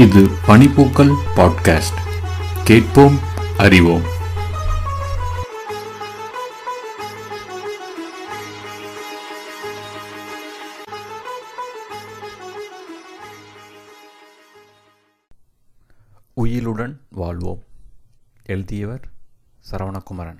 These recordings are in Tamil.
இது பனிப்பூக்கள் பாட்காஸ்ட் கேட்போம் அறிவோம் உயிலுடன் வாழ்வோம் எழுதியவர் சரவணகுமரன்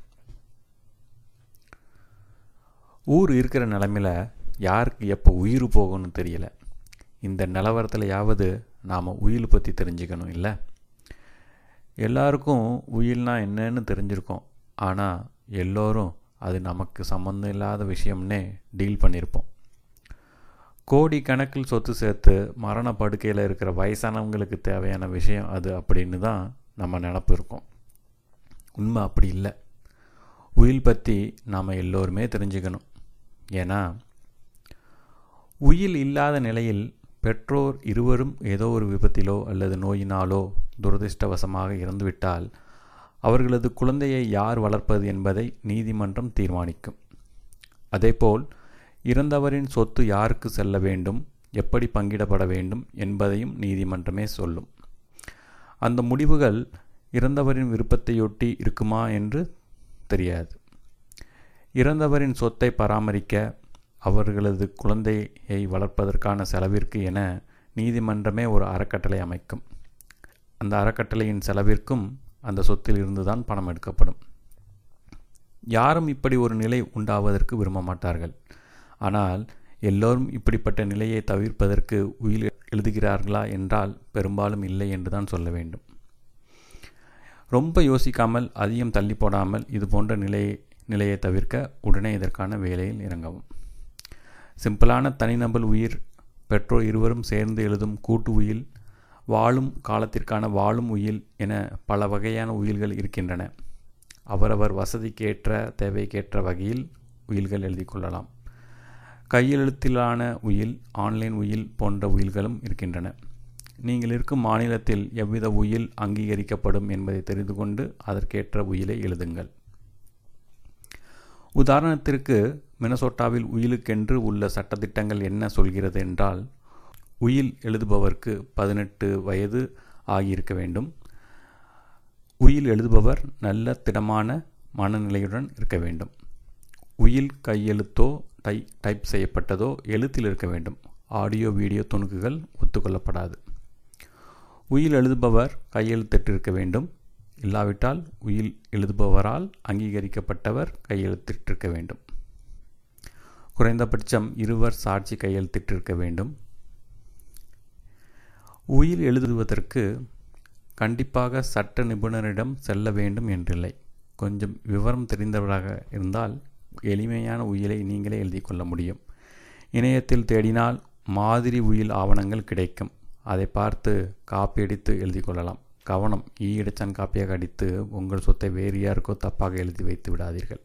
ஊர் இருக்கிற நிலமையில் யாருக்கு எப்போ உயிர் போகணும்னு தெரியல இந்த நிலவரத்துலையாவது நாம் உயில் பற்றி தெரிஞ்சுக்கணும் இல்லை எல்லாருக்கும் உயில்னா என்னன்னு தெரிஞ்சிருக்கோம் ஆனால் எல்லோரும் அது நமக்கு சம்மந்தம் இல்லாத விஷயம்னே டீல் பண்ணியிருப்போம் கோடி கணக்கில் சொத்து சேர்த்து மரண படுக்கையில் இருக்கிற வயசானவங்களுக்கு தேவையான விஷயம் அது அப்படின்னு தான் நம்ம நினப்பு இருக்கோம் உண்மை அப்படி இல்லை உயில் பற்றி நாம் எல்லோருமே தெரிஞ்சுக்கணும் ஏன்னா உயில் இல்லாத நிலையில் பெற்றோர் இருவரும் ஏதோ ஒரு விபத்திலோ அல்லது நோயினாலோ துரதிர்ஷ்டவசமாக இறந்துவிட்டால் அவர்களது குழந்தையை யார் வளர்ப்பது என்பதை நீதிமன்றம் தீர்மானிக்கும் அதேபோல் இறந்தவரின் சொத்து யாருக்கு செல்ல வேண்டும் எப்படி பங்கிடப்பட வேண்டும் என்பதையும் நீதிமன்றமே சொல்லும் அந்த முடிவுகள் இறந்தவரின் விருப்பத்தையொட்டி இருக்குமா என்று தெரியாது இறந்தவரின் சொத்தை பராமரிக்க அவர்களது குழந்தையை வளர்ப்பதற்கான செலவிற்கு என நீதிமன்றமே ஒரு அறக்கட்டளை அமைக்கும் அந்த அறக்கட்டளையின் செலவிற்கும் அந்த சொத்தில் இருந்துதான் பணம் எடுக்கப்படும் யாரும் இப்படி ஒரு நிலை உண்டாவதற்கு விரும்ப மாட்டார்கள் ஆனால் எல்லோரும் இப்படிப்பட்ட நிலையை தவிர்ப்பதற்கு உயிர் எழுதுகிறார்களா என்றால் பெரும்பாலும் இல்லை என்று தான் சொல்ல வேண்டும் ரொம்ப யோசிக்காமல் அதிகம் தள்ளி போடாமல் இது போன்ற நிலையை நிலையை தவிர்க்க உடனே இதற்கான வேலையில் இறங்கவும் சிம்பிளான தனிநபர் உயிர் பெற்றோர் இருவரும் சேர்ந்து எழுதும் கூட்டு உயில் வாழும் காலத்திற்கான வாழும் உயில் என பல வகையான உயில்கள் இருக்கின்றன அவரவர் வசதிக்கேற்ற தேவைக்கேற்ற வகையில் உயில்கள் எழுதி கொள்ளலாம் கையெழுத்திலான உயில் ஆன்லைன் உயில் போன்ற உயில்களும் இருக்கின்றன நீங்கள் இருக்கும் மாநிலத்தில் எவ்வித உயில் அங்கீகரிக்கப்படும் என்பதை தெரிந்து கொண்டு அதற்கேற்ற உயிலை எழுதுங்கள் உதாரணத்திற்கு மினசோட்டாவில் உயிலுக்கென்று உள்ள சட்டத்திட்டங்கள் என்ன சொல்கிறது என்றால் உயில் எழுதுபவருக்கு பதினெட்டு வயது ஆகியிருக்க வேண்டும் உயில் எழுதுபவர் நல்ல திடமான மனநிலையுடன் இருக்க வேண்டும் உயில் கையெழுத்தோ டை டைப் செய்யப்பட்டதோ எழுத்தில் இருக்க வேண்டும் ஆடியோ வீடியோ துணுக்குகள் ஒத்துக்கொள்ளப்படாது உயில் எழுதுபவர் கையெழுத்திட்டிருக்க வேண்டும் இல்லாவிட்டால் உயில் எழுதுபவரால் அங்கீகரிக்கப்பட்டவர் கையெழுத்திட்டிருக்க வேண்டும் குறைந்தபட்சம் இருவர் சாட்சி கையெழுத்திட்டிருக்க வேண்டும் உயில் எழுதுவதற்கு கண்டிப்பாக சட்ட நிபுணரிடம் செல்ல வேண்டும் என்றில்லை கொஞ்சம் விவரம் தெரிந்தவராக இருந்தால் எளிமையான உயிலை நீங்களே எழுதி கொள்ள முடியும் இணையத்தில் தேடினால் மாதிரி உயில் ஆவணங்கள் கிடைக்கும் அதை பார்த்து காப்பி அடித்து எழுதி கொள்ளலாம் கவனம் ஈயடிச்சான் காப்பியாக அடித்து உங்கள் சொத்தை வேறு யாருக்கோ தப்பாக எழுதி வைத்து விடாதீர்கள்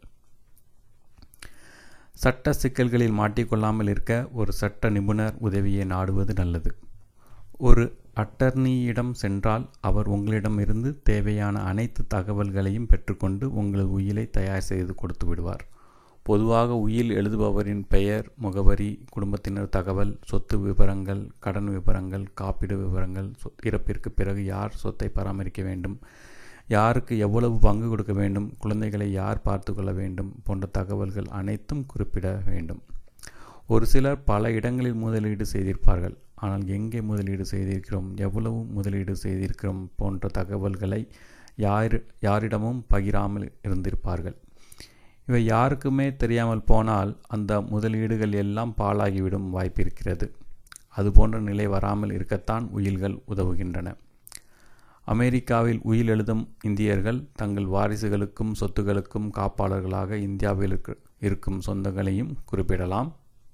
சட்ட சிக்கல்களில் மாட்டிக்கொள்ளாமல் இருக்க ஒரு சட்ட நிபுணர் உதவியை நாடுவது நல்லது ஒரு அட்டர்னியிடம் சென்றால் அவர் உங்களிடமிருந்து தேவையான அனைத்து தகவல்களையும் பெற்றுக்கொண்டு உங்களது உயிலை தயார் செய்து கொடுத்து விடுவார் பொதுவாக உயில் எழுதுபவரின் பெயர் முகவரி குடும்பத்தினர் தகவல் சொத்து விவரங்கள் கடன் விவரங்கள் காப்பீடு விவரங்கள் இறப்பிற்கு பிறகு யார் சொத்தை பராமரிக்க வேண்டும் யாருக்கு எவ்வளவு பங்கு கொடுக்க வேண்டும் குழந்தைகளை யார் பார்த்து கொள்ள வேண்டும் போன்ற தகவல்கள் அனைத்தும் குறிப்பிட வேண்டும் ஒரு சிலர் பல இடங்களில் முதலீடு செய்திருப்பார்கள் ஆனால் எங்கே முதலீடு செய்திருக்கிறோம் எவ்வளவு முதலீடு செய்திருக்கிறோம் போன்ற தகவல்களை யார் யாரிடமும் பகிராமல் இருந்திருப்பார்கள் இவை யாருக்குமே தெரியாமல் போனால் அந்த முதலீடுகள் எல்லாம் பாழாகிவிடும் வாய்ப்பிருக்கிறது அதுபோன்ற நிலை வராமல் இருக்கத்தான் உயில்கள் உதவுகின்றன அமெரிக்காவில் உயில் எழுதும் இந்தியர்கள் தங்கள் வாரிசுகளுக்கும் சொத்துகளுக்கும் காப்பாளர்களாக இந்தியாவில் இருக்கும் சொந்தங்களையும் குறிப்பிடலாம்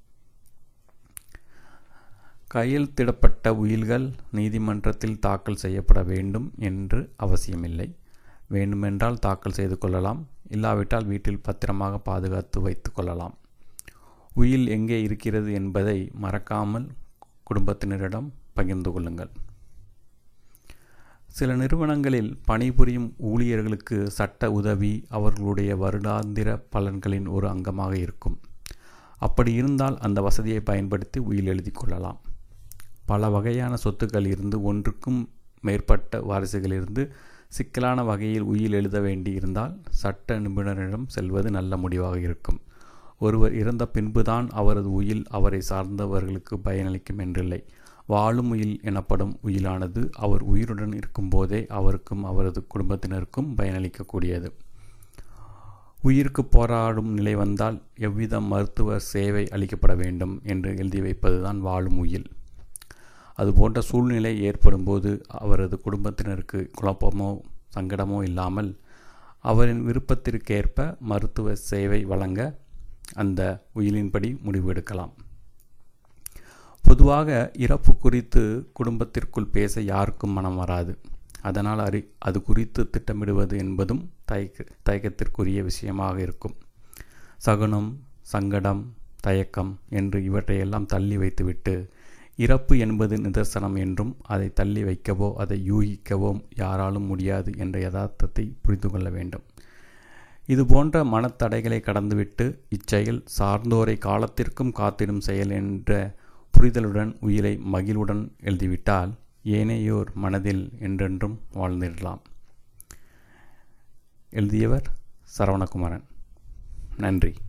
கையெழுத்திடப்பட்ட உயில்கள் நீதிமன்றத்தில் தாக்கல் செய்யப்பட வேண்டும் என்று அவசியமில்லை வேண்டுமென்றால் தாக்கல் செய்து கொள்ளலாம் இல்லாவிட்டால் வீட்டில் பத்திரமாக பாதுகாத்து வைத்து கொள்ளலாம் உயில் எங்கே இருக்கிறது என்பதை மறக்காமல் குடும்பத்தினரிடம் பகிர்ந்து கொள்ளுங்கள் சில நிறுவனங்களில் பணிபுரியும் ஊழியர்களுக்கு சட்ட உதவி அவர்களுடைய வருடாந்திர பலன்களின் ஒரு அங்கமாக இருக்கும் அப்படி இருந்தால் அந்த வசதியை பயன்படுத்தி உயில் எழுதி கொள்ளலாம் பல வகையான சொத்துக்கள் இருந்து ஒன்றுக்கும் மேற்பட்ட வாரிசுகளிலிருந்து சிக்கலான வகையில் உயில் எழுத வேண்டி இருந்தால் சட்ட நிபுணரிடம் செல்வது நல்ல முடிவாக இருக்கும் ஒருவர் இறந்த பின்புதான் அவரது உயில் அவரை சார்ந்தவர்களுக்கு பயனளிக்கும் என்றில்லை வாழும் உயில் எனப்படும் உயிலானது அவர் உயிருடன் இருக்கும்போதே அவருக்கும் அவரது குடும்பத்தினருக்கும் பயனளிக்கக்கூடியது உயிருக்கு போராடும் நிலை வந்தால் எவ்வித மருத்துவ சேவை அளிக்கப்பட வேண்டும் என்று எழுதி வைப்பதுதான் வாழும் உயில் அதுபோன்ற சூழ்நிலை ஏற்படும்போது அவரது குடும்பத்தினருக்கு குழப்பமோ சங்கடமோ இல்லாமல் அவரின் விருப்பத்திற்கேற்ப மருத்துவ சேவை வழங்க அந்த உயிலின்படி முடிவு எடுக்கலாம் பொதுவாக இறப்பு குறித்து குடும்பத்திற்குள் பேச யாருக்கும் மனம் வராது அதனால் அறி அது குறித்து திட்டமிடுவது என்பதும் தயக்க தயக்கத்திற்குரிய விஷயமாக இருக்கும் சகுனம் சங்கடம் தயக்கம் என்று இவற்றையெல்லாம் தள்ளி வைத்துவிட்டு இறப்பு என்பது நிதர்சனம் என்றும் அதை தள்ளி வைக்கவோ அதை யூகிக்கவோ யாராலும் முடியாது என்ற யதார்த்தத்தை புரிந்து கொள்ள வேண்டும் இது போன்ற மனத்தடைகளை கடந்துவிட்டு இச்செயல் சார்ந்தோரை காலத்திற்கும் காத்திடும் செயல் என்ற புரிதலுடன் உயிரை மகிழ்வுடன் எழுதிவிட்டால் ஏனையோர் மனதில் என்றென்றும் வாழ்ந்திடலாம் எழுதியவர் சரவணகுமாரன் நன்றி